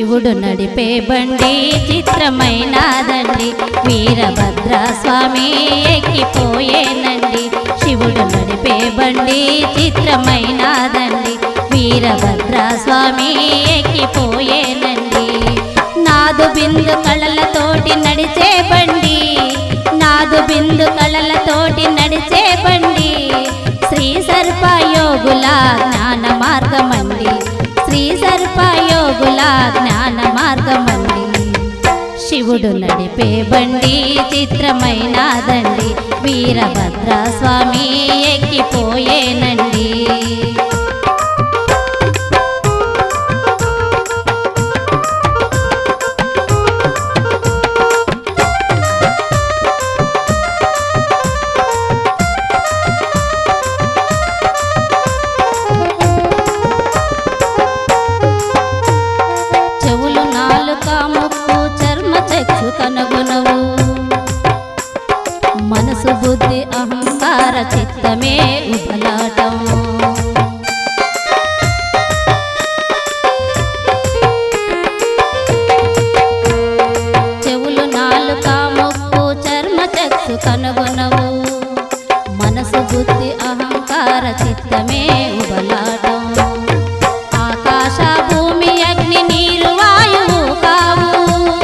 శివుడు నడిపే బండి చిత్రమైనదండి వీరభద్ర స్వామి ఎక్కిపోయేనండి శివుడు నడిపే బండి చిత్రమైనదండి వీరభద్ర స్వామి ఎక్కిపోయేనండి నాదు బిందు కళలతోటి నడిచే బండి నాదు బిందు కళలతోటి నడిచే బండి శ్రీ సర్పయోగుల జ్ఞాన మార్గమండి శ్రీ సర్పయోగుల జ్ఞాన మార్గమండి శివుడు నడిపే బండి చిత్రమైనదండి వీరభద్ర స్వామి ఎక్కిపోయేనండి చెవులు నాలుక ముక్కు చర్మ చక్షు కనుగొనవు మనసు బుద్ధి అహంకార చిత్తమే ఉపలాటం చెవులు నాలుక ముక్కు చర్మ చక్షు కనుగొనవు మనసు బుద్ధి అహంకార చిత్తమే ఉబలాటం ఆకాశ భూమి అగ్ని నీరు వాయువు కావు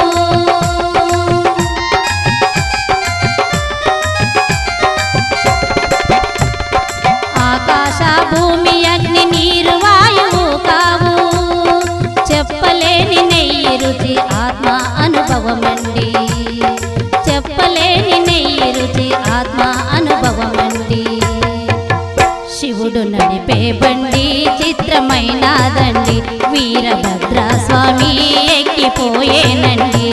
ఆకాశ భూమి అగ్ని నీరు వాయువు కావు చెప్పలేని నెయ్యి రుచి ఆత్మ అనుభవమండి చెప్పలేని నెయ్యి రుచి ఆత్మ అనుభవమండి శివుడు నడిపే బండి చిత్రమైనదండి వీరభద్ర స్వామి ఎక్కిపోయేనండి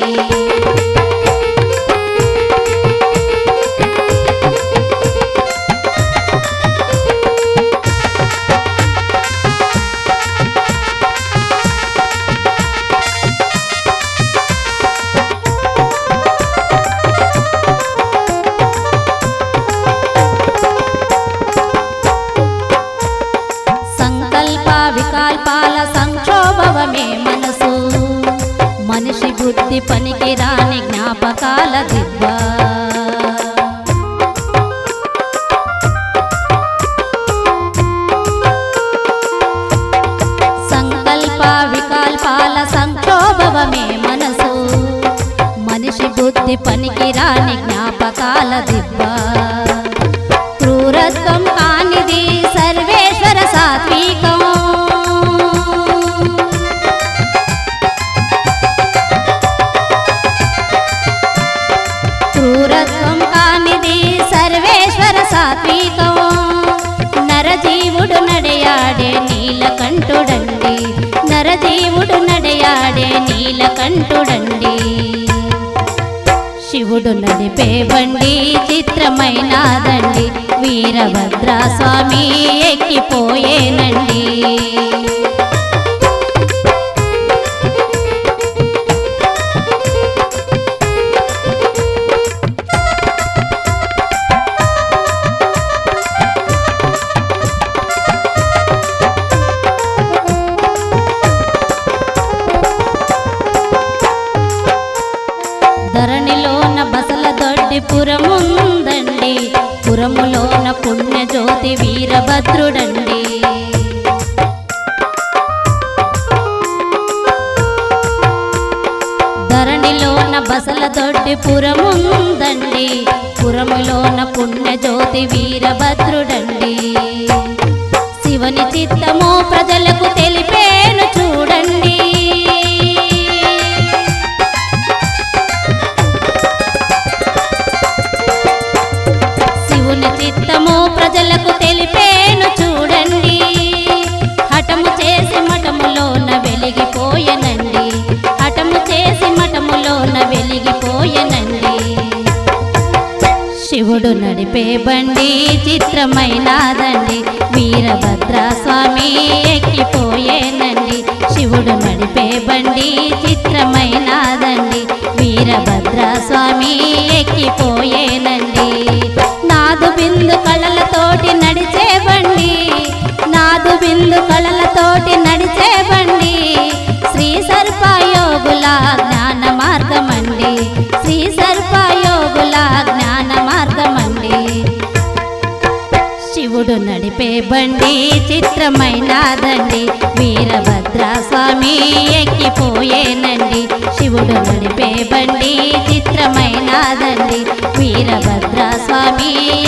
సంకల్ప వికల్పాల సంక్షోభవమే మనసు మనిషి బుద్ధి పనికి రాని జ్ఞాపకాల దిబ్బ సంకల్ప వికల్పాల సంక్షోభవమే మనసు మనిషి బుద్ధి పనికి రాని జ్ఞాపకాల దిబ్బ క్రూరత్వం కానిది సర్వేశ్వర సాత్వికం క్రూరత్వం కానిది సర్వేశ్వర సాత్వికం నరజీవుడు నడయాడే నీలకంఠుడండి నరజీవుడు నడయాడే నీలకంఠుడండి శివుడు నడిపే బండి చిత్రమైనదండి వీరభద్ర స్వామి ఎక్కిపోయేనండి ధరణిలోన బసల దొడ్డి పురముందండి పురములోన పుణ్య జ్యోతి వీరభద్రుడండి ధరణిలోన బసల దొడ్డి పురముందండి పురములోన పుణ్య జ్యోతి వీరభద్రుడండి శివని చిత్తము ప్రజలకు తెలిపేను చూడండి శివుని చిత్తము ప్రజలకు తెలిపేను చూడండి హఠము చేసి మఠములోన వెలిగిపోయనండి హఠము చేసి మఠములోన వెలిగిపోయనండి శివుడు నడిపే బండి చిత్రమైనదండి వీరభద్ర స్వామి ఎక్కిపోయేనండి శివుడు నడిపే బండి చిత్రమైనదండి వీరభద్ర స్వామి ఎక్కిపోయేనండి నాదు బిందు కళలతోటి నడిచే బండి నాదు బిందు కళలతోటి నడిచే బండి శ్రీ సర్ప శివుడు నడిపే బండి చిత్రమైనదండి వీరభద్ర స్వామి ఎక్కిపోయేనండి శివుడు నడిపే బండి చిత్రమైనదండి వీరభద్ర స్వామి